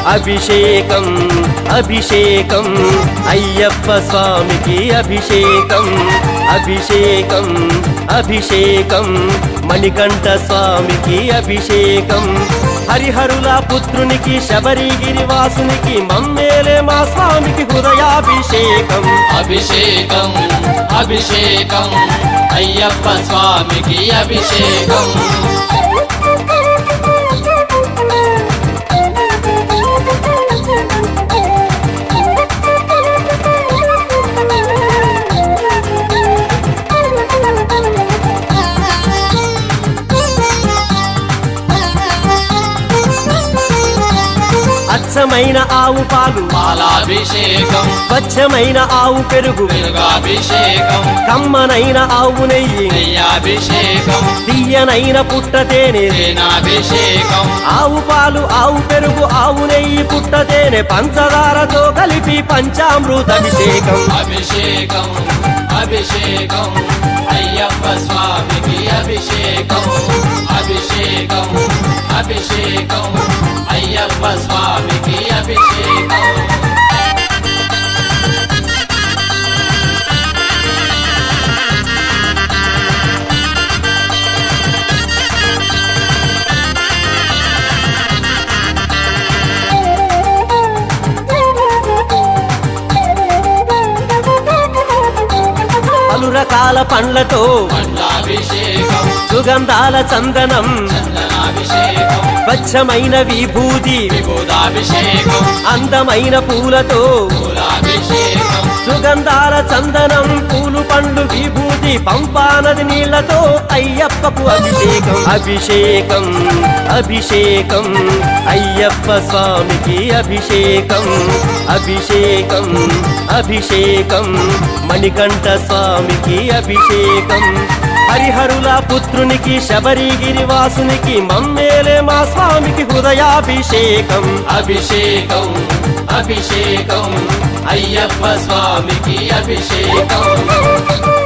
అభిషేకం అభిషేకం అయ్యప్ప స్వామికి అభిషేకం అభిషేకం అభిషేకం మణికంఠ స్వామికి అభిషేకం హరిహరుల పుత్రునికి శబరిగిరి వాసునికి మమ్మేలే మా స్వామికి హృదయాభిషేకం అభిషేకం అభిషేకం అయ్యప్ప స్వామికి అభిషేకం అచ్చమైన ఆవు పాలు పాలాభిషేకం స్వచ్ఛమైన ఆవు పెరుగు పెరుగాభిషేకం కమ్మనైన ఆవు నెయ్యి నెయ్యాభిషేకం తీయనైన పుట్ట తేనె తేనాభిషేకం ఆవు పాలు ఆవు పెరుగు ఆవు నెయ్యి పుట్ట తేనె పంచదారతో కలిపి పంచామృత అభిషేకం అభిషేకం అభిషేకం అయ్యప్ప స్వామికి అభిషేకం అభిషేకం అభిషేకం అయ్యప్ప స్వామికి అభిషేకం పలు రకాల పండ్లతో పండ్లాభిషేకం సుగంధాల చందనం చందనాభిషేకం స్వచ్ఛమైన విభూతి విభూదాభిషేకం అందమైన పూలతో పూలాభిషేకం సుగంధాల చందనం పూలు పండ్లు విభూతి పంపానది నీళ్లతో అయ్యప్పకు అభిషేకం అభిషేకం అభిషేకం అయ్యప్ప స్వామికి అభిషేకం అభిషేకం అభిషేకం మణికంఠ స్వామికి అభిషేకం హరిహరుల పుత్రునికి శబరిగిరి వాసునికి మమ్మేలే మా స్వామికి హృదయాభిషేకం అభిషేకం అభిషేకం అయ్యప్ప స్వామికి అభిషేకం